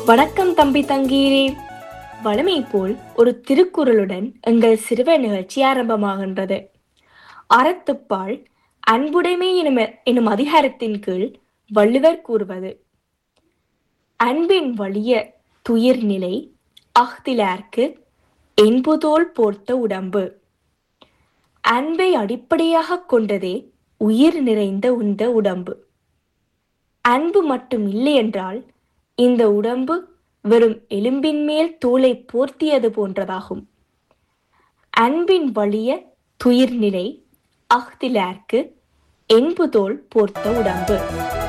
வணக்கம் தம்பி தங்கீரே வழமை போல் ஒரு திருக்குறளுடன் எங்கள் சிறுவர் நிகழ்ச்சி ஆரம்பமாகின்றது அறத்துப்பால் அன்புடைமை எனும் எனும் அதிகாரத்தின் கீழ் வள்ளுவர் கூறுவது அன்பின் வலிய துயிர்நிலை அஃதிலார்க்கு என்புதோல் போர்த்த உடம்பு அன்பை அடிப்படையாக கொண்டதே உயிர் நிறைந்த இந்த உடம்பு அன்பு மட்டும் இல்லை என்றால் இந்த உடம்பு வெறும் எலும்பின் மேல் தோலை போர்த்தியது போன்றதாகும் அன்பின் வலிய துயிர்நிலை அஃதிலார்க்கு என்புதோல் போர்த்த உடம்பு